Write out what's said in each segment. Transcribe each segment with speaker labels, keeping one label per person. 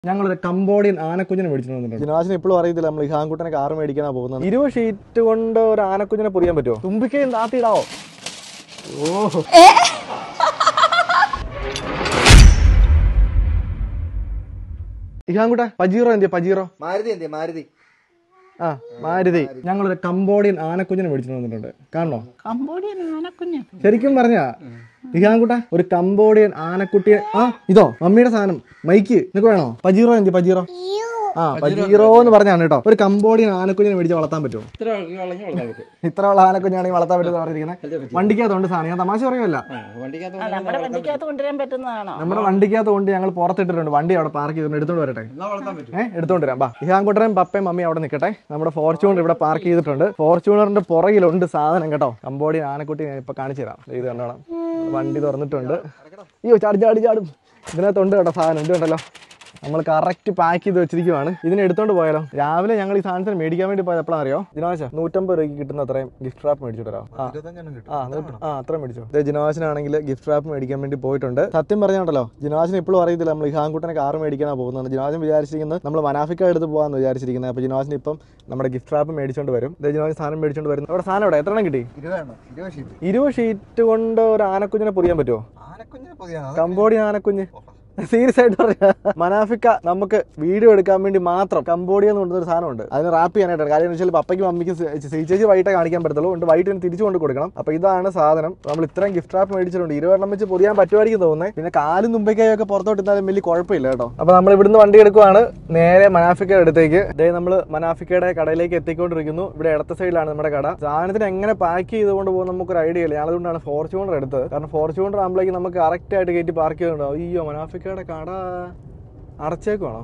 Speaker 1: ഞങ്ങളൊരു കമ്പോഡിയൻ ആനക്കുഞ്ഞിനെ മേടിച്ചിട്ട് വന്നിട്ടുണ്ട് ജിനാശിന് ഇപ്പോഴും അറിയത്തില്ല നമ്മൾ ഈ ഹാങ്കുട്ടനെ കാറ് മേടിക്കാനാ പോകുന്നത് ഇരുപത് ഷീറ്റ് കൊണ്ട് ഒരു ആനക്കുഞ്ഞിനെ പൊരിയാൻ പറ്റുമോ തുമ്പിക്കയും താത്തിയിടാവോ ഓ ഇഹാങ്കുട്ട പജീറോ എന്തിയാ പജീറോ
Speaker 2: മാരുതി എന്തിയാ മാരുതി
Speaker 1: ആ മാരുതി ഞങ്ങളൊരു കമ്പോഡിയൻ ആനക്കുഞ്ഞിനെ മേടിച്ചിട്ട് വന്നിട്ടുണ്ട് കാണണോ
Speaker 3: കമ്പോഡിയൻ ആനക്കുഞ്ഞ്
Speaker 1: ശരിക്കും പറഞ്ഞാ ഇഹാങ്കുട്ട ഒരു കമ്പോഡിയൻ ആനക്കുട്ടിയെ ആ ഇതോ മമ്മിയുടെ സാധനം മൈക്ക് നിനക്ക് വേണോ പജീറോ എന്തി പജീറോ ആ പജീറോ എന്ന് പറഞ്ഞാണ് കേട്ടോ ഒരു കമ്പോഡിയൻ ആനക്കുഞ്ഞിനെ മേടിച്ച് വളർത്താൻ പറ്റുമോ
Speaker 2: ഇത്ര വളഞ്ഞു വളർത്താൻ പറ്റും
Speaker 1: ഇത്ര ഉള്ള ആനക്കുഞ്ഞാണെങ്കിൽ വളർത്താൻ പറ്റുമെന്ന് പറഞ്ഞിരിക്കുന്നത് വണ്ടിക്കകത്തുണ്ട് സാധനം ഞാൻ തമാശ പറയുമല്ല
Speaker 2: വണ്ടിക്കകത്ത്
Speaker 3: ആ, നമ്മുടെ വണ്ടിക്കകത്ത് കൊണ്ടുവരാൻ പറ്റുന്നതാണോ
Speaker 1: നമ്മുടെ വണ്ടിക്കകത്ത് കൊണ്ട് ഞങ്ങൾ പുറത്തിട്ടിട്ടുണ്ട് വണ്ടി അവിടെ പാർക്ക് ചെയ്തിട്ടുണ്ട് എടുത്തോണ്ട് വരട്ടെ
Speaker 2: വളർത്താൻ പറ്റും
Speaker 1: ഏഹ് എടുത്തോണ്ട് വരാം ബാ ഇഹാൻകുട്ടനും പപ്പയും മമ്മിയും അവിടെ നിൽക്കട്ടെ നമ്മുടെ ഫോർച്യൂണർ ഇവിടെ പാർക്ക് ചെയ്തിട്ടുണ്ട് ഫോർച്യൂണറിന്റെ പുറകിലുണ്ട് സാധനം കേട്ടോ കമ്പോഡിയൻ ആനക്കുട്ടി ഞാൻ ഇപ്പൊ കാണിച്ചു തരാം ഇത് കണ്ടോണം വണ്ടി തുറന്നിട്ടുണ്ട് അയ്യോ ചാടി ചാടി ചാടും ഇതിനകത്തുണ്ട് കേട്ടോ സാധനം ഇത് കണ്ടല്ലോ നമ്മൾ കറക്റ്റ് പാക്ക് ചെയ്ത് വെച്ചിരിക്കുവാണ് ഇതിനെ എടുത്തോണ്ട് പോയാലോ രാവിലെ ഞങ്ങൾ ഈ സാധനത്തിന് മേടിക്കാൻ വേണ്ടി പോയത് എപ്പോഴാണ് അറിയോ ജിനോശ നൂറ്റമ്പത് രൂപയ്ക്ക് കിട്ടുന്ന അത്രയും ഗിഫ്റ്റ് റാപ്പ് മേടിച്ചു തരാം ആ ആ നൂറ്റി- ആ അത്ര മേടിച്ചോ ഇത് ജിനോസിനാണെങ്കിൽ ഗിഫ്റ്റ് റാപ്പ് മേടിക്കാൻ വേണ്ടി പോയിട്ടുണ്ട് സത്യം പറഞ്ഞോണ്ടല്ലോ ജിനോസിന് ഇപ്പോഴും അറിയത്തില്ല നമ്മൾ ഇഹാൻകുട്ടനെ കാർ മേടിക്കാനാണ് പോകുന്നത് ജിനോസിന് വിചാരിച്ചിരിക്കുന്നത് നമ്മൾ മനാഫിക്ക എടുത്ത് പോകാന്ന് വിചാരിച്ചിരിക്കുന്നത് അപ്പോൾ ജിനോസിന് ഇപ്പം നമ്മുടെ ഗിഫ്റ്റ് റാപ്പ് മേടിച്ചോണ്ട് വരും ഇത് ജിനോസിന് സാധനം മേടിച്ചോണ്ട് വരും അവിടെ സാധനം ഇവിടെ എത്ര എണ്ണം കിട്ടി
Speaker 2: ഇരുപതെണ്ണം ഇരുപത് ഷീറ്റ്
Speaker 1: ഇരുപത് ഷീറ്റ് കൊണ്ട് ഒരു ആനക്കുഞ്ഞിനെ പൊരിയാൻ പറ്റുമോ
Speaker 2: ആനക്കുഞ്ഞിനെ പുതിയ
Speaker 1: കമ്പോഡി ആനക്കുഞ്ഞ് സീരിയസ് ആയിട്ട് പറയാ മനാഫിക്ക നമുക്ക് വീഡിയോ എടുക്കാൻ വേണ്ടി മാത്രം കമ്പോഡിയ എന്ന് കൊണ്ടുവന്ന ഒരു സാധനമുണ്ട് അതിന് റാപ്പ് ചെയ്യാനായിട്ടാണ് കാര്യം എന്ന് വെച്ചാൽ പപ്പയ്ക്കും അമ്മയ്ക്കും ചേച്ചി വൈകിട്ടേ കാണിക്കാൻ പറ്റത്തുള്ളൂ കൊണ്ട് വൈകിട്ട് തിരിച്ചു കൊണ്ട് കൊടുക്കണം അപ്പൊ ഇതാണ് സാധനം നമ്മൾ ഇത്രയും ഗിഫ്റ്റ് റാപ്പ് മേടിച്ചിട്ടുണ്ട് ഇരുപതെണ്ണം വെച്ച് പൊരിയാൻ പറ്റുമായിരിക്കും തോന്നുന്നത് പിന്നെ കാലും തുമ്പയ്ക്കായും ഒക്കെ പുറത്തോട്ട് ഇട്ടാലും വലിയ കുഴപ്പമില്ല കേട്ടോ അപ്പൊ നമ്മൾ ഇവിടുന്ന് വണ്ടി എടുക്കുവാണ് നേരെ മനാഫിക്കയുടെ അടുത്തേക്ക് ഇതേ നമ്മൾ മനാഫിക്കയുടെ കടയിലേക്ക് എത്തിക്കൊണ്ടിരിക്കുന്നു ഇവിടെ ഇടത്ത സൈഡിലാണ് നമ്മുടെ കട സാധനത്തിന് എങ്ങനെ പാക്ക് ചെയ്തുകൊണ്ട് പോകുന്ന നമുക്കൊരു ഐഡിയ ഇല്ല ഞാനതുകൊണ്ടാണ് ഫോർച്യൂണർ എടുത്തത് കാരണം ഫോർച്യൂണർ ആകുമ്പോഴേക്കും നമുക്ക് കറക്റ്റ് ആയിട്ട് കയറ്റി പാർക്ക് ചെയ്തിട്ടുണ്ടാവും അയ്യോ മനാഫിക്കയുടെ കട അടച്ചേക്കുവാണോ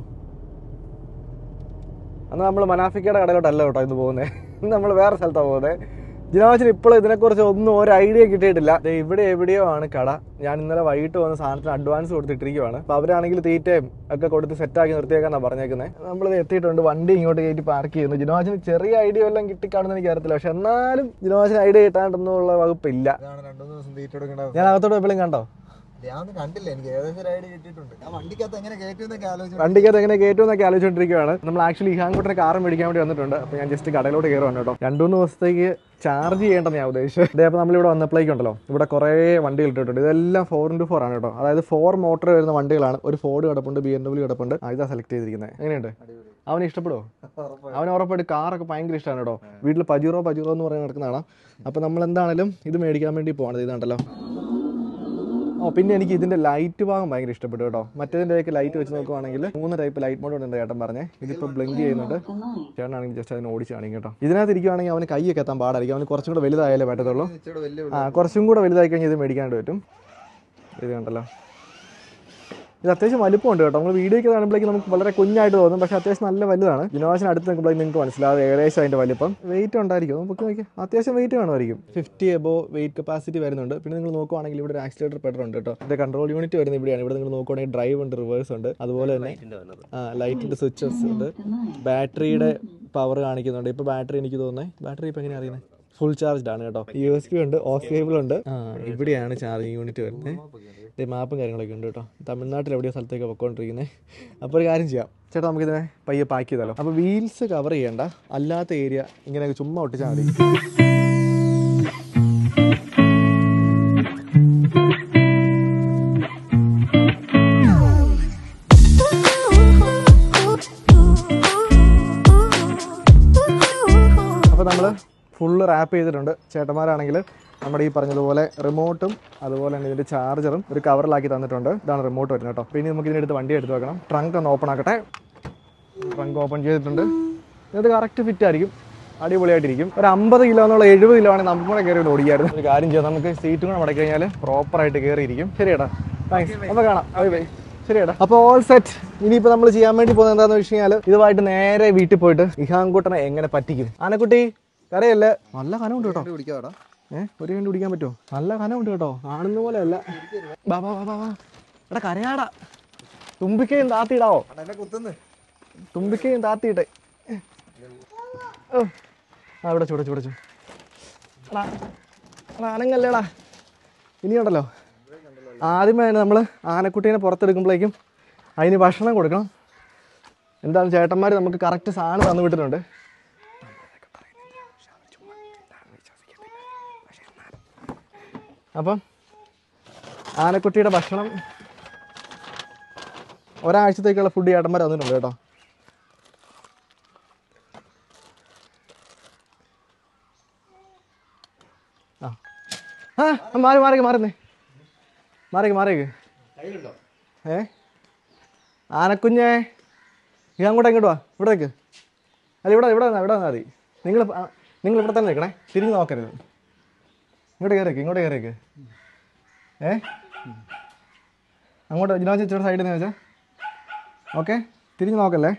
Speaker 1: അന്ന് നമ്മൾ മനാഫിക്കയുടെ കടയിലോട്ടല്ല കേട്ടോ ഇന്ന് പോകുന്നത് നമ്മൾ വേറെ സ്ഥലത്താണ് പോകുന്നത് ജിനാജിന് ഇപ്പോഴും ഇതിനെക്കുറിച്ച് ഒന്നും ഒരു ഐഡിയ കിട്ടിയിട്ടില്ല ദേ ഇവിടെ എവിടെയോ ആണ് കട ഞാൻ ഇന്നലെ വൈകിട്ട് വന്ന സാധനത്തിന് അഡ്വാൻസ് കൊടുത്തിട്ടിരിക്കുവാണ് അപ്പോൾ അവരാണെങ്കിൽ തീറ്റയും ഒക്കെ കൊടുത്ത് സെറ്റാക്കി നിർത്തിയേക്കാന്നാണ് പറഞ്ഞേക്കുന്നത് നമ്മൾ എത്തിയിട്ടുണ്ട് വണ്ടി ഇങ്ങോട്ട് കയറ്റി പാർക്ക് ചെയ്യുന്നു ജിനോജിന് ചെറിയ ഐഡിയ എല്ലാം കിട്ടിക്കാണെന്ന് എനിക്ക് അറിയത്തില്ല പക്ഷെ എന്നാലും ജിനോജിന് ഐഡിയ കിട്ടാണ്ടൊന്നുള്ള വകുപ്പില്ല
Speaker 2: ഇതാണ് രണ്ടു മൂന്ന് ദിവസം തീറ്റ കൊടുക്കണ്ട
Speaker 1: ഞാൻ അകത്തോട്ട് എപ്പോഴും കണ്ടോ
Speaker 2: ഞാൻ ഒന്നും കണ്ടില്ല എനിക്ക് ഏകദേശം ഒരു ഐഡിയ കിട്ടിയിട്ടുണ്ട് ഞാൻ വണ്ടിക്കകത്ത് എങ്ങനെ കയറ്റുമെന്നൊക്കെ ആലോചിച്ചു
Speaker 1: വണ്ടിക്കകത്ത് എങ്ങനെ കയറ്റുമെന്നൊക്കെ ആലോചിച്ചുകൊണ്ടിരിക്കുകയാണ് നമ്മൾ ആക്ച്വലി ഇഹാൻകുട്ടിനെ കാർ മേടിക്കാൻ വേണ്ടി വന്നിട്ടുണ്ട് അപ്പോൾ ഞാൻ ജസ്റ്റ് കടയിലോട്ട് കയറുവാണ് കേട്ടോ രണ്ടു മൂന്ന് ദിവസത്തേക്ക് ചാർജ് ചെയ്യേണ്ടെന്ന് ഞാൻ ഉദ്ദേശിച്ചത് ഇതേ അപ്പോൾ നമ്മളിവിടെ വന്നപ്പോഴേക്കും ഉണ്ടല്ലോ ഇവിടെ കുറേ വണ്ടികൾ ഇട്ടിട്ടുണ്ട് ഇതെല്ലാം ഫോർ ഇൻറ്റു ഫോർ ആണ് കേട്ടോ അതായത് ഫോർ മോട്ടർ വരുന്ന വണ്ടികളാണ് ഒരു ഫോർഡ് കിടപ്പുണ്ട് ബി എം ഡബ്ല്യൂ കിടപ്പുണ്ട് ആ, ഇതാ സെലക്ട് ചെയ്തിരിക്കുന്നത് എങ്ങനെയുണ്ട് അവന് ഇഷ്ടപ്പെടുമോ അവന് ഉറപ്പായിട്ട് കാറൊക്കെ ഭയങ്കര ഇഷ്ടമാണ് കേട്ടോ വീട്ടിൽ പജീറോ പജീറോ എന്ന് പറയുന്നത് നടക്കുന്നതാണ് അപ്പോൾ നമ്മൾ എന്താണെങ്കിലും ഇത് മേടിക്കാൻ വേണ്ടി പോകണത് ഇതാണ്ടല്ലോ ഓ പിന്നെ എനിക്ക് ഇതിന്റെ ലൈറ്റ് ഭാഗം ഭയങ്കര ഇഷ്ടപ്പെട്ടു കേട്ടോ മറ്റേതിൻ്റെയൊക്കെ ലൈറ്റ് വെച്ച് നോക്കുവാണെങ്കിൽ മൂന്ന് ടൈപ്പ് ലൈറ്റ് മോഡ് ഉണ്ട് ചേട്ടൻ പറഞ്ഞേ ഇതിപ്പോൾ ബ്ലിങ്ക് ചെയ്യുന്നുണ്ട് ചേട്ടനാണെങ്കിൽ ജസ്റ്റ് അതിന് ഓടിച്ച് കാണിക്കും കേട്ടോ ഇതിനകത്ത് ഇരിക്കുവാണെങ്കിൽ അവന് കൈയൊക്കെ എത്താൻ പാടായിരിക്കും അവന് കുറച്ചും കൂടെ വലുതായാലേ പറ്റത്തുള്ളൂ
Speaker 2: ഇച്ചിരി വലിയ
Speaker 1: ആ കുറച്ചും കൂടെ വലുതായി കഴിഞ്ഞാൽ ഇത് മേടിക്കാണ്ട് പറ്റും ഇത് കണ്ടല്ലോ ഇത് അത്യാവശ്യം വലുപ്പമുണ്ട് കേട്ടോ നമ്മൾ വീഡിയോയ്ക്ക് കാണുമ്പോഴേക്കും നമുക്ക് വളരെ കുഞ്ഞായിട്ട് തോന്നും പക്ഷേ അത്യാവശ്യം നല്ല വലുതാണ് ജിനോസിന് അടുത്ത് നിൽക്കുമ്പോഴേക്കും നിങ്ങൾക്ക് മനസ്സിലാവും ഏകദേശം അതിൻ്റെ വലിപ്പം വെയിറ്റ് ഉണ്ടായിരിക്കും നമുക്ക് നോക്കിയാൽ അത്യാവശ്യം വെയിറ്റ് കാണുമായിരിക്കും ഫിഫ്റ്റി എബോ വെയിറ്റ് കപ്പാസിറ്റി വരുന്നുണ്ട് പിന്നെ നിങ്ങൾ നോക്കുവാണെങ്കിൽ ഇവിടെ ഒരു ആക്സിലേറ്റർ പെഡർ ഉണ്ട് കേട്ടോ ഇതിന്റെ കൺട്രോൾ യൂണിറ്റ് വരുന്നത് ഇവിടെയാണ് ഇവിടെ നിങ്ങൾ നോക്കുവാണെങ്കിൽ ഡ്രൈവ് ഉണ്ട് റിവേഴ്സ് ഉണ്ട് അതുപോലെ തന്നെ ആ ലൈറ്റിന്റെ സ്വിച്ചസ് ഉണ്ട് ബാറ്ററിയുടെ പവർ കാണിക്കുന്നുണ്ട് ഇപ്പോൾ ബാറ്ററി എനിക്ക് തോന്നുന്നത് ബാറ്ററി ഇപ്പോൾ എങ്ങനെയാണ് അറിയുന്നത് ഫുൾ ചാർജ്ഡ് ആണ് കേട്ടോ യു എസ് പി ഉണ്ട് ഓഫ് കേബിൾ ഉണ്ട് ആ ഇവിടെയാണ് ചാർജിങ് യൂണിറ്റ് വരുന്നത് ഇത് മാപ്പും കാര്യങ്ങളൊക്കെ ഉണ്ട് കേട്ടോ തമിഴ്നാട്ടിൽ എവിടെയോ സ്ഥലത്തേക്ക് പൊക്കോണ്ടിരിക്കുന്നത് അപ്പോൾ ഒരു കാര്യം ചെയ്യാം ചേട്ടാ നമുക്കിതിനെ പയ്യെ പാക്ക് ചെയ്താലോ അപ്പോൾ വീൽസ് കവർ ചെയ്യണ്ട അല്ലാത്ത ഏരിയ ഇങ്ങനെ ചുമ്മാ ഒട്ടിച്ചാൽ മതി അപ്പോൾ നമ്മൾ ഫുള്ള് റാപ്പ് ചെയ്തിട്ടുണ്ട് ചേട്ടന്മാരാണെങ്കിൽ നമ്മുടെ ഈ പറഞ്ഞതുപോലെ റിമോട്ടും അതുപോലെ തന്നെ ഇതിൻ്റെ ചാർജറും ഒരു കവറിലാക്കി തന്നിട്ടുണ്ട് ഇതാണ് റിമോട്ട് വരുന്നത് കേട്ടോ പിന്നെ നമുക്ക് ഇതിനെടുത്ത് വണ്ടി എടുത്ത് വെക്കണം ട്രങ്ക് ഒന്ന് ഓപ്പൺ ആക്കട്ടെ ട്രങ്ക് ഓപ്പൺ ചെയ്തിട്ടുണ്ട് ഇത് കറക്റ്റ് ഫിറ്റ് ആയിരിക്കും അടിപൊളിയായിട്ടിരിക്കും ഒരു അമ്പത് കിലോ എന്നുള്ള എഴുപത് കിലോ ആണെങ്കിൽ നമ്മുടെ കയറി ഒന്ന് ഓടിക്കായിരുന്നു ഒരു കാര്യം ചെയ്യാം നമുക്ക് സീറ്റും കൂടെ മടക്കി കഴിഞ്ഞാൽ പ്രോപ്പറായിട്ട് കയറിയിരിക്കും ശരിയേട്ടാ താങ്ക്സ് അപ്പോൾ കാണാം ബൈ ബൈ ശരിയേട്ടാ അപ്പോൾ ഓൾ സെറ്റ് ഇനിയിപ്പോൾ നമ്മൾ ചെയ്യാൻ വേണ്ടി പോകുന്നത് എന്താണെന്ന് വെച്ച് കഴിഞ്ഞാൽ ഇതുമായിട്ട് നേരെ വീട്ടിൽ പോയിട്ട് ഇഹാൻകുട്ടനെ എങ്ങനെ പറ്റിക്കും ആനക്കുട്ടി കരയല്ലേ നല്ല കനമുണ്ട് കേട്ടോ
Speaker 2: പിടിക്കാടാ
Speaker 1: ഏഹ് ഒരു കണ്ടി പിടിക്കാൻ പറ്റുമോ നല്ല കനമുണ്ട് കേട്ടോ കാണുന്ന പോലെ അല്ല ബാ ബാ ബാ ബാ ബാ എടാ കരയാടാ തുമ്പിക്കയും താത്തിയിടാവോ
Speaker 2: എന്നെ കുത്തുന്നു
Speaker 1: തുമ്പിക്കയും താത്തിയിട്ടെ ഓ ആ ഇവിടെ ചൂട ചൂട ചൂ എടാ എടാ അനങ്ങല്ലേടാ ഇനിയുണ്ടല്ലോ ആദ്യമേ തന്നെ നമ്മൾ ആനക്കുട്ടീനെ പുറത്തെടുക്കുമ്പോഴേക്കും അതിന് ഭക്ഷണം കൊടുക്കണം എന്താണ് ചേട്ടന്മാർ നമുക്ക് കറക്റ്റ് സാധനം തന്നു വിട്ടിട്ടുണ്ട് അപ്പം ആനക്കുട്ടിയുടെ ഭക്ഷണം ഒരാഴ്ചത്തേക്കുള്ള ഫുഡ് ചേട്ടന്മാർ തന്നിട്ടുണ്ട് കേട്ടോ ആ ആ മാറി മാറി മാറുന്നേ മാറിക്ക് മാറിക്ക് ഏ ആനക്കുഞ്ഞേ ഇത് അങ്ങോട്ട് ഇങ്ങോട്ട് വാ ഇവിടെ നിൽക്ക് അല്ല ഇവിടെ ഇവിടെ വന്നാ ഇവിടെ വന്നാൽ മതി നിങ്ങൾ നിങ്ങൾ ഇവിടെ തന്നെ നിൽക്കണേ തിരിഞ്ഞ് നോക്കരുത് ഇങ്ങോട്ട് കയറിക്ക് ഇങ്ങോട്ട് കയറിക്ക് ഏ അങ്ങോട്ട് ജിനോ ചേച്ചിയുടെ സൈഡിൽ നിന്ന് വെച്ചാൽ ഓക്കെ തിരിഞ്ഞ് നോക്കല്ലേ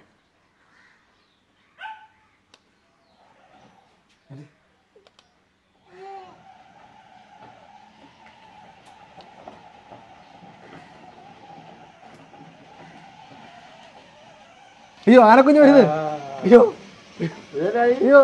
Speaker 1: അയ്യോ ആനക്കുഞ്ഞ് വരുന്നത് അയ്യോ അയ്യോ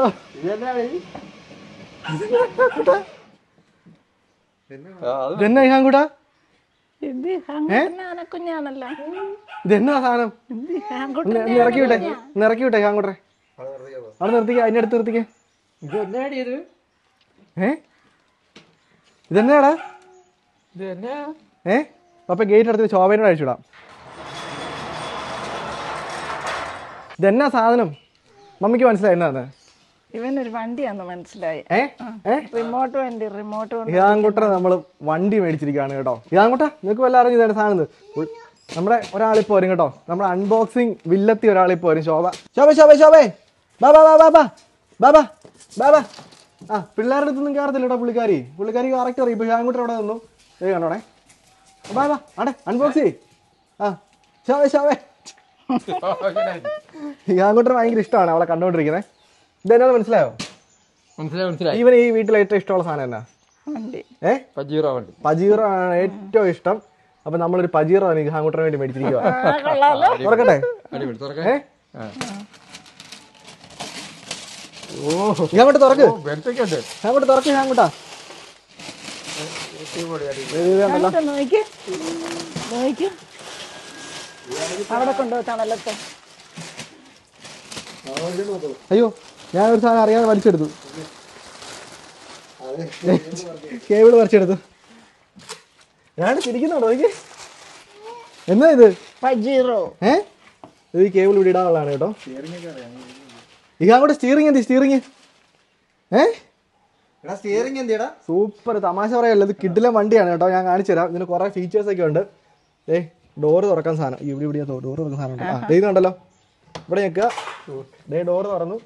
Speaker 1: ഇതെന്നാ ഇഹാൻ കൂട്ടാ
Speaker 3: ഇത് അങ്ങനെ ആനക്കുഞ്ഞാണല്ലോ
Speaker 1: ഇതെന്നാ സാധനം
Speaker 3: ഇത്
Speaker 1: ഒന്ന്
Speaker 3: ആൺകുട്ടി
Speaker 1: ഒന്ന് ഇറക്കി വിട്ടെ ഒന്ന് ഇറക്കി വിട്ടെ ഇഹാൻ കൂട്ടെ അവിടെ നിർത്തിക്ക അതിൻ്റെ അടുത്ത് നിർത്തിക്ക
Speaker 4: ഇത് എന്നാടി ഇത്
Speaker 1: ഏ ഇതെന്നാടാ
Speaker 4: ഇത് എന്നാ
Speaker 1: ഏ അപ്പൊ ഗേറ്റ് അടുത്ത് ശോഭനോട് അഴിച്ചുവിടാം ഇതെന്നാ സാധനം മമ്മിക്ക് മനസ്സിലായി എന്നാന്ന്
Speaker 3: ഇവനൊരു വണ്ടിയാന്ന് മനസ്സിലായി
Speaker 1: ഏ ഏ
Speaker 3: റിമോട്ട് വണ്ടി റിമോട്ട് കൊണ്ട്
Speaker 1: ഇയാങ്കുട്ടനെ നമ്മൾ വണ്ടി മേടിച്ചിരിക്കുകയാണ് കേട്ടോ ഇയാങ്കുട്ട നിങ്ങൾക്ക് വല്ല അറിഞ്ഞതാണ് സാധനം ഇത്? ഉൾ- നമ്മുടെ ഒരാളിപ്പോ വരും കേട്ടോ നമ്മുടെ അൺബോക്സിങ് വില്ലത്തി ഒരാളിപ്പോ വരും ശോഭ ശോഭ ശോഭ ശോഭേ ബാബാ ബാബാ ബാബാ ബാബാ ബാബാ ആ പിള്ളേരുടെ അടുത്തൊന്നും കയറത്തില്ല കേട്ടോ പുള്ളിക്കാരി പുള്ളിക്കാരി കറക്റ്റ് അറിയും ഇപ്പൊ ഇയാങ്കുട്ടൻ അവിടെ നിന്നു ഏ കണ്ടോണേ ബാ ബാ ആടെ അൺബോക്സ് ചെയ് ആ ശോഭേ ശോഭേ ഇയാങ്കുട്ടന് ഭയങ്കര ഇഷ്ടമാണ് അവളെ കണ്ടോണ്ടിരിക്കുന്നത് ഇതെന്നാ മനസ്സിലായോ
Speaker 4: മനസ്സിലായി മനസ്സിലായി
Speaker 1: ഇവൻ ഈ വീട്ടിലെ ഏറ്റവും ഇഷ്ടമുള്ള സാധനം എന്നാ
Speaker 3: വണ്ടി
Speaker 1: ഏ
Speaker 4: പജീറ വണ്ടി
Speaker 1: പജീറോ ആണ് ഏറ്റവും ഇഷ്ടം അപ്പൊ നമ്മളൊരു പജീറോ ആണ് ഹാങ്കുട്ടറിന് വേണ്ടി മേടിച്ചിരിക്കുക
Speaker 3: ആ കൊള്ളാലോ
Speaker 1: തുറക്കട്ടെ
Speaker 4: അടിപൊളി തുറക്കേ
Speaker 1: ഏ ഓ ഇങ്ങോട്ട് തുറക്ക്
Speaker 4: ബെൽറ്റൊക്കെ ഉണ്ട്
Speaker 1: അങ്ങോട്ട് തുറക്ക് ഹാങ്കുട്ടാ
Speaker 3: അങ്ങോട്ട് നോക്കി നോക്കി അവിടെ കൊണ്ടുപോ തണലത്ത്
Speaker 1: അയ്യോ ഞാൻ ഒരു സാധനം അറിയാതെ വലിച്ചെടുത്തു കേബിള് പറിച്ചെടുത്തു ഞാൻ ചിരിക്കുന്നുണ്ടോ എനിക്ക് എന്നാ ഇത്
Speaker 3: പജീറോ
Speaker 1: ഏ ഇത് ഈ കേബിൾ ഇവിടെ ഇടാനുള്ളതാണ് കേട്ടോ ഈ അങ്ങോട്ട് സ്റ്റിയറിംഗ് എന്തി സ്റ്റിയറിംഗ് ഏ
Speaker 2: എടാ സ്റ്റിയറിംഗ് എന്തിയടാ
Speaker 1: സൂപ്പർ തമാശ പറയല്ല ഇത് കിഡിലെ വണ്ടിയാണ് കേട്ടോ ഞാൻ കാണിച്ചു തരാം ഇതിന് കുറെ ഫീച്ചേഴ്സ് ഒക്കെ ഉണ്ട് ഏ ഡോറ് തുറക്കാൻ സാധനം ഈ ഇവിടെ ഇവിടെ ഡോറ് തുറക്കാൻ സാധനം ഉണ്ട് ആ ദേ ഇത് കണ്ടല്ലോ ഇവിടെ ഞെക്കുക ഡേ ഡോറ് തുറന്നു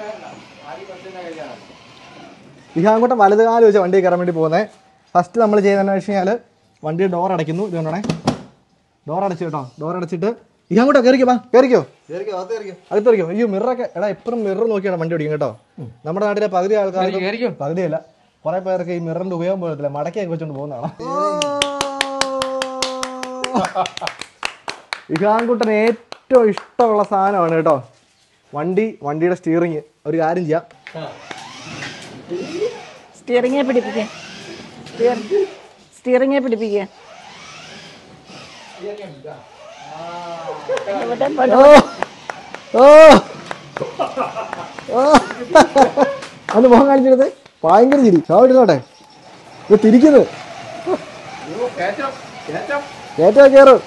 Speaker 1: ഇഹാങ്കൂട്ടം വലത് കാല് വെച്ച് വണ്ടി കയറാൻ വേണ്ടി പോകുന്നത് ഫസ്റ്റ് നമ്മൾ ചെയ്യുന്നതെന്ന് വെച്ച് കഴിഞ്ഞാൽ വണ്ടി ഡോർ അടയ്ക്കുന്നു ഇത് കണ്ടോണേ ഡോർ അടച്ചു കേട്ടോ ഡോർ അടച്ചിട്ട് ഇഹാങ്കൂട്ടോ കയറിക്കോ വാ കയറിക്കോ
Speaker 2: കയറിക്കോ അകത്ത് കയറിക്കോ
Speaker 1: അകത്ത് കയറിക്കോ അയ്യോ മിററൊക്കെ എടാ എപ്പോഴും മിറർ നോക്കിയാണ് വണ്ടി ഓടിക്കും കേട്ടോ നമ്മുടെ നാട്ടിലെ പകുതി ആൾക്കാർക്ക്
Speaker 4: കയറിക്കോ
Speaker 1: പകുതിയല്ല കുറെ പേർക്ക് ഈ മിററിന്റെ ഉപയോഗം പോലത്തില്ല മടക്കിയൊക്കെ വെച്ചോണ്ട് പോകുന്നതാണ് ഇഹാൻകുട്ടന് ഏറ്റവും ഇഷ്ടമുള്ള സാധനമാണ് കേട്ടോ വണ്ടി വണ്ടിയുടെ സ്റ്റിയറിങ് ഒരു കാര്യം ചെയ്യാം
Speaker 3: സ്റ്റിയറിംഗെ പിടിപ്പിക്കുക സ്റ്റിയറിംഗെ പിടിപ്പിക്കുക ഇവിടെ പോ-
Speaker 1: ഓ ഓ ഓ അന്ന് മോഹൻ കാണിച്ചെടുത്ത് ഭയങ്കര ചിരി ചാവിടുന്നോട്ടെ ഇത് തിരിക്കുന്നത് കയറ്റോ കയറും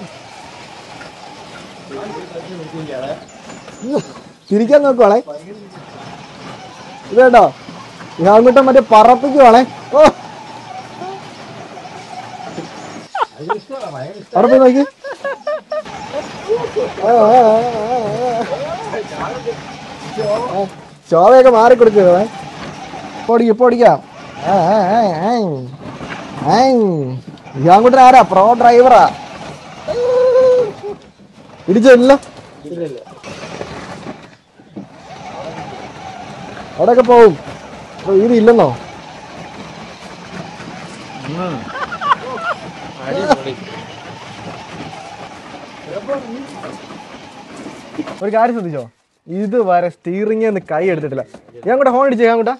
Speaker 1: തിരിക്കാൻ നോക്കുവാണേ ഇത് കേട്ടോ ഇതാങ്കുട്ടം മറ്റേ പറപ്പിക്കുവാണേ ഓ ഉറപ്പ് നോക്കി ആ, ആ, ആ, ആ, ആ. ശോഭയൊക്കെ മാറിക്കൊടുക്കുക പൊടിക്കും പൊടിക്കാം ഇയാങ്കുട്ടൻ ആരാ പ്രോ ഡ്രൈവറാ ഇടിച്ചില്ല അവിടെയൊക്കെ പോവും അപ്പൊ ഇത് ഇല്ലെന്നോ
Speaker 4: അടിപൊളി
Speaker 1: ഒരു കാര്യം ശ്രദ്ധിച്ചോ ഇതുവരെ സ്റ്റീറിംഗ് കൈ എടുത്തിട്ടില്ല ഞാൻ കൂടെ ഹോൺ അടിച്ചേ ഞാൻ കൂട്ടാ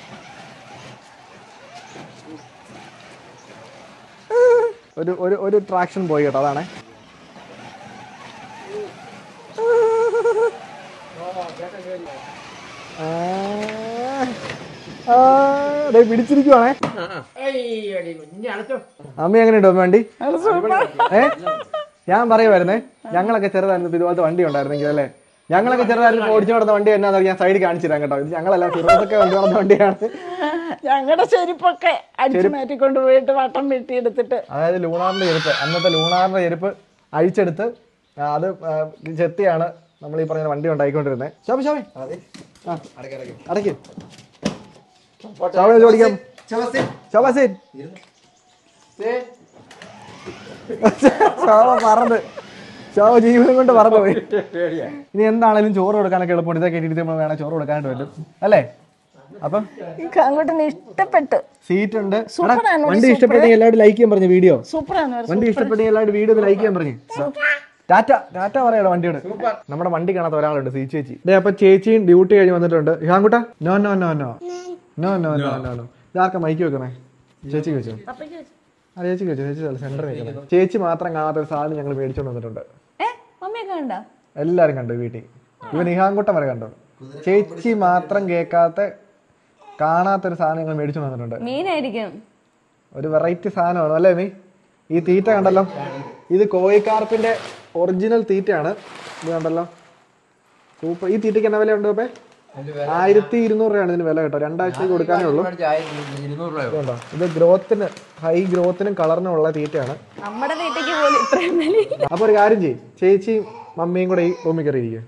Speaker 1: ഒരു ഒരു ഒരു ട്രാക്ഷൻ പോയി കേട്ടോ അതാണേ ആ, ആ, ദേ പിടിച്ചിരിക്കുവാണേ അമ്മ എങ്ങനെയുണ്ടോ വണ്ടി ഏ ഞാൻ പറയുമായിരുന്നേ ഞങ്ങളൊക്കെ ചെറുതായിരുന്നു ഇതുപോലത്തെ വണ്ടി ഉണ്ടായിരുന്നെങ്കിൽ അല്ലേ ഞങ്ങളൊക്കെ ചെറുതായിരുന്നു ഓടിച്ചു നടന്ന വണ്ടി എന്നാന്ന് ഞാൻ സൈഡിൽ കാണിച്ചു തരാം കേട്ടോ ഇത് ഞങ്ങളെല്ലാം ചെറുതൊക്കെ വണ്ടി നടന്ന വണ്ടിയാണ്
Speaker 3: ഞങ്ങളുടെ ചെരുപ്പൊക്കെ അടിച്ചു മാറ്റിക്കൊണ്ട് പോയിട്ട് വട്ടം വെട്ടിയെടുത്തിട്ട്
Speaker 1: അതായത് ലൂണാറിന്റെ ചെരുപ്പ് അന്നത്തെ ലൂണാറിന്റെ ചെരുപ്പ് അഴിച്ചെടുത്ത് ആ, അത് ആ, ചെത്തിയാണ് നമ്മൾ ഈ പറഞ്ഞ വണ്ടി ഉണ്ടായിക്കൊണ്ടിരുന്നത് ശോഭ ശോഭ ആ അടയ്ക്ക് ശോഭ ഇത് ഓടിക്കാം ശോഭ സീൻ ശോഭ പറന്ന് ശോഭ ജീവനം കൊണ്ട് പറന്നു പോയി ഇനി എന്താണേലും ചോറ് കൊടുക്കാനൊക്കെ എളുപ്പമുണ്ട് ഇതൊക്കെ ഇട്ടിട്ട് നമ്മൾ വേണം ചോറ് കൊടുക്കാനായിട്ട് പറ്റും അല്ലേ അപ്പം
Speaker 3: അങ്ങോട്ട് ഇഷ്ടപ്പെട്ടു
Speaker 1: സീറ്റ് ഉണ്ട് എടാ,
Speaker 3: സൂപ്പറാണ്
Speaker 1: വണ്ടി ഇഷ്ടപ്പെട്ടെങ്കിൽ എല്ലാവരും ലൈക്ക് ചെയ്യാൻ പറഞ്ഞു വീഡിയോ
Speaker 3: സൂപ്പറാണ്
Speaker 1: വണ്ടി ഇഷ്ടപ്പെട്ടെങ്കിൽ എല്ലാവരും വീഡിയോ ലൈക്ക് ചെയ്യാൻ പറഞ്ഞു ടാറ്റ ടാറ്റ പറയാലോ വണ്ടിയോട് നമ്മുടെ വണ്ടി കാണാത്ത ഒരാളുണ്ട് സീ ചേച്ചി ദേ അപ്പൊ ചേച്ചിയും ഡ്യൂട്ടി കഴിഞ്ഞ് വന്നിട്ടുണ്ട് ഹാങ്കുട്ട no no no no no no no no no ഇതാർക്കാ മൈക്ക് വെക്കണേ ചേച്ചിക്ക് വെച്ചോ ആ ചേച്ചിക്ക് വെച്ചോ ചേച്ചി സെന്ററിൽ വെക്കണേ ചേച്ചി മാത്രം കാണാത്ത ഒരു സാധനം ഞങ്ങൾ മേടിച്ചോണ്ട് വന്നിട്ടുണ്ട്
Speaker 3: ഏ മമ്മിയൊക്കെ കണ്ടോ
Speaker 1: എല്ലാരും കണ്ടു വീട്ടിൽ ഇവൻ ഇഹാങ്കുട്ടം വരെ കണ്ടു ചേച്ചി മാത്രം കേൾക്കാത്ത കാണാത്തൊരു സാധനം ഞങ്ങൾ മേടിച്ചോണ്ട് വന്നിട്ടുണ്ട്
Speaker 3: മീനായിരിക്കും
Speaker 1: ഒരു വെറൈറ്റി സാധനമാണ് അല്ലേ മീ ഈ തീറ്റ കണ്ടല്ലോ ഇത് കോഴിക്കാർപ്പിന്റെ ഒറിജിനൽ തീറ്റയാണ് ഇത് കണ്ടല്ലോ സൂപ്പർ ഈ തീറ്റയ്ക്ക് എന്നാ വില ഉണ്ട് ഇപ്പേ ആയിരത്തി ഇരുന്നൂറ് രൂപയാണ് ഇതിന് വില കേട്ടോ രണ്ടാഴ്ചയ്ക്ക് കൊടുക്കാനേ ഉള്ളൂ
Speaker 4: ഇരുന്നൂറ് രൂപ
Speaker 1: ഇതുണ്ടോ ഇത് ഗ്രോത്തിന് ഹൈ ഗ്രോത്തിനും കളറിനും ഉള്ള തീറ്റയാണ്
Speaker 3: നമ്മുടെ വീട്ടിലേക്ക് പോലും ഇത്രയും വില
Speaker 1: അപ്പൊ ഒരു കാര്യം ചെയ്യും ചേച്ചിയും മമ്മിയും കൂടെ ഈ റൂമിൽ കയറി ഇരിക്കുക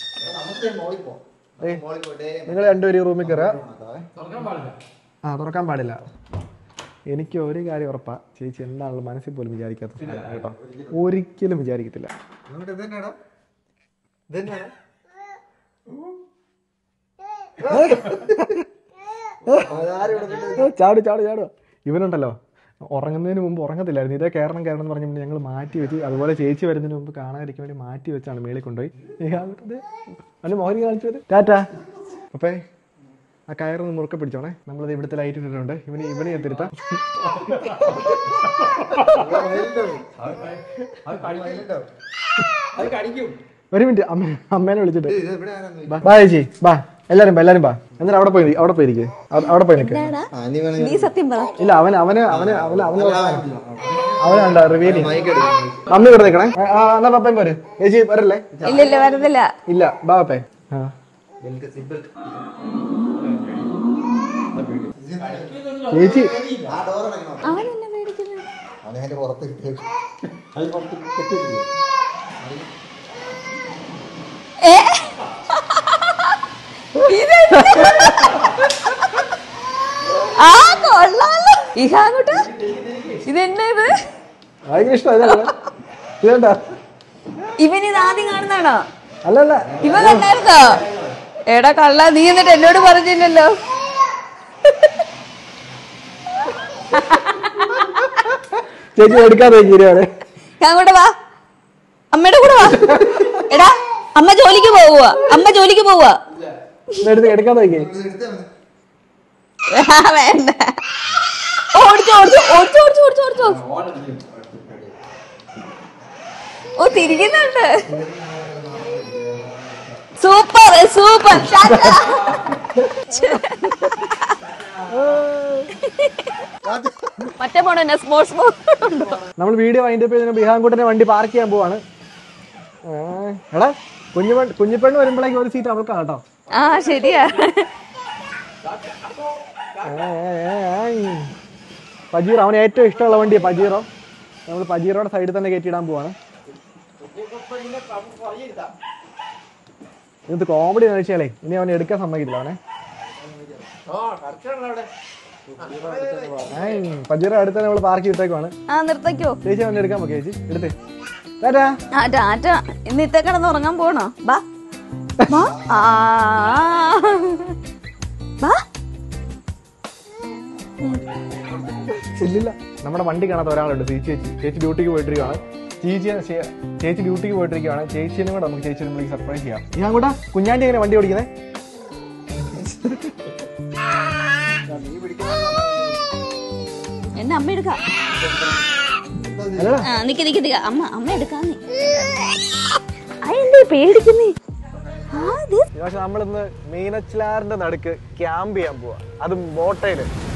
Speaker 1: നിങ്ങൾ രണ്ടുപേരും ഈ റൂമിൽ കയറുക ആ തുറക്കാൻ പാടില്ല എനിക്ക് ഒരു കാര്യം ഉറപ്പാ ചേച്ചി എന്താണല്ലോ മനസ്സിൽ പോലും വിചാരിക്കാത്ത സാധനം കേട്ടോ ഒരിക്കലും വിചാരിക്കത്തില്ല
Speaker 2: അങ്ങോട്ട് ഇത് തന്നെയാടാ ഇത് തന്നെയാണ്
Speaker 1: ചാട് ചാട് ചാടുക ഇവനുണ്ടല്ലോ ഉറങ്ങുന്നതിന് മുമ്പ് ഉറങ്ങത്തില്ലായിരുന്നു ഇതേ കയറണം കയറണം എന്ന് പറഞ്ഞപ്പോൾ ഞങ്ങൾ മാറ്റി വെച്ച് അതുപോലെ ചേച്ചി വരുന്നതിന് മുമ്പ് കാണാതിരിക്കാൻ വേണ്ടി മാറ്റി വെച്ചാണ് മേളിൽ കൊണ്ടുപോയി അല്ല മോഹനി കാണിച്ചു വരും ടാറ്റ അപ്പേ ആ കയറൊന്ന് മുറുക്കെ പിടിച്ചോണേ നമ്മളിത് ഇവിടുത്തെ ലൈറ്റ് ഇട്ടിട്ടുണ്ട് ഇവന് ഇവനെ ഞാൻ തിരുത്താം ഒരു മിനിറ്റ് അമ്മ അമ്മേനെ വിളിച്ചിട്ട്
Speaker 2: ഇത് ഇവിടെ ആരാന്ന്
Speaker 1: ബാ ബാ ചേച്ചി ബാ എല്ലാരും ബാ എല്ലാരും ബാ എന്നിട്ട് അവിടെ പോയി അവിടെ പോയി ഇരിക്ക്. അവിടെ- അവിടെ പോയി നിൽക്ക്
Speaker 2: ആ നീ വേണേ
Speaker 3: നീ സത്യം പറ
Speaker 1: ഇല്ല അവന് അവന് അവന് അവന് അവന് അവനുണ്ട് റിവീൽ
Speaker 2: മൈക്ക് എടുക്കുന്നു
Speaker 1: മമ്മി ഇവിടെ നിൽക്കണേ ആ, ആ, എന്നാ പപ്പയും പോര് ചേച്ചി വരല്ലേ
Speaker 3: ഇല്ല ഇല്ല വരുന്നില്ല
Speaker 1: ഇല്ല ബാ പപ്പേ ആ ചേച്ചി
Speaker 2: ആ ഡോർ അടയ്ക്കണം
Speaker 3: അവൻ എന്നെ മേടിക്കുന്നത്
Speaker 2: അവനെ അതിന്റെ പുറത്ത് ഇട്ടേക്കും അത് പുറത്ത് കെട്ടിയിട്ടില്ലേ
Speaker 3: ഏ ഇതെന്ത്? ആ കൊള്ളാലോ ഇഹാങ്ങോട്ട് ഇതെന്നാ ഇത്
Speaker 1: ഭയങ്കര ഇഷ്ടം ഇതല്ലേ ഇതെന്താ
Speaker 3: ഇവൻ ഇത് ആദ്യം കാണുന്നാണോ
Speaker 1: അല്ലല്ല
Speaker 3: ഇവ കണ്ടായിരുന്നോ എടാ കള്ള നീ എന്നിട്ട് എന്നോട് പറഞ്ഞില്ലല്ലോ
Speaker 1: ചേച്ചി എടുക്കാതെ കീരിയാണ്
Speaker 3: ഞാൻ കൂടെ വാ അമ്മയുടെ കൂടെ വാ എടാ അമ്മ ജോലിക്ക് പോവുക അമ്മ ജോലിക്ക് പോവുക
Speaker 1: എടുത്ത് എടുക്കാതെ വയ്ക്കേ
Speaker 2: ഇത് എടുത്താ മതി
Speaker 3: വേണ്ട ഓടിച്ചോ ഓടിച്ചോ ഓടിച്ചോ ഓടിച്ചോ ഓടിച്ചോ ഓടിച്ചോ ഓ തിരിക്കുന്നുണ്ട് സൂപ്പർ സൂപ്പർ മറ്റേ പോണോ സ്പോർട്സ്
Speaker 1: നമ്മൾ വീഡിയോ വൈൻഡ് അപ്പ് ചെയ്തതിന് ബിഹാൻകുട്ടനെ വണ്ടി പാർക്ക് ചെയ്യാൻ പോവാണ് ആ, എടാ കുഞ്ഞു കുഞ്ഞിപ്പെണ്ണ് വരുമ്പോഴേക്കും ഒരു സീറ്റ് അവൾക്കാണ് കേട്ടോ
Speaker 3: ആ ശരിയാ
Speaker 1: പജീറോ അവന് ഏറ്റവും ഇഷ്ടമുള്ള വണ്ടിയാണ് പജീറോ നമ്മൾ പജീറോയുടെ സൈഡിൽ തന്നെ കയറ്റിയിടാൻ പോവാണ് ഇത് കോമഡി എന്ന് വെച്ചാലേ ഇനി അവനെ എടുക്കാൻ സമ്മതിക്കില്ല അവനെ ഏയ്, പജീറോ അടുത്ത് തന്നെ നമ്മൾ പാർക്ക് ചെയ്തിട്ടേക്കുവാണ്
Speaker 3: ആ നിർത്തയ്ക്കോ
Speaker 1: ചേച്ചി അവനെ എടുക്കാൻ പറ്റും ചേച്ചി എടുത്തേ ടാറ്റാ
Speaker 3: ആ ടാറ്റ ഇന്ന് ഇത്ത കിടന്ന് ഉറങ്ങാൻ പോണോ ബാ ബാ. ആ ബാ
Speaker 1: ഇല്ലില്ല നമ്മുടെ വണ്ടി കാണാത്ത ഒരാളുണ്ട് സീ ചേച്ചി ചേച്ചി ഡ്യൂട്ടിക്ക് പോയിട്ടിരിക്കുകയാണ് ചേച്ചി ചേച്ചി ഡ്യൂട്ടിക്ക് പോയിട്ടിരിക്കുകയാണ് ചേച്ചിനും കൂടെ നമുക്ക് ചേച്ചിനെ വിളിച്ച് സർപ്രൈസ് ചെയ്യാം ഞാൻ കൂടെ കുഞ്ഞാണ്ടി എങ്ങനെ വണ്ടി ഓടിക്കുന്നത്
Speaker 3: എന്നെ അമ്മ എടുക്കാം
Speaker 1: അല്ലടാ
Speaker 3: ആ നിക്ക് നിക്ക് നിക്ക അമ്മ അമ്മ എടുക്കാന്നേ അതെന്തേ പേടിക്കുന്നേ ആ ഇത്
Speaker 1: പക്ഷെ നമ്മളിന്ന് മീനച്ചിലാറിന്റെ നടുക്ക് ക്യാമ്പ് ചെയ്യാൻ പോവാ അതും ബോട്ടയില്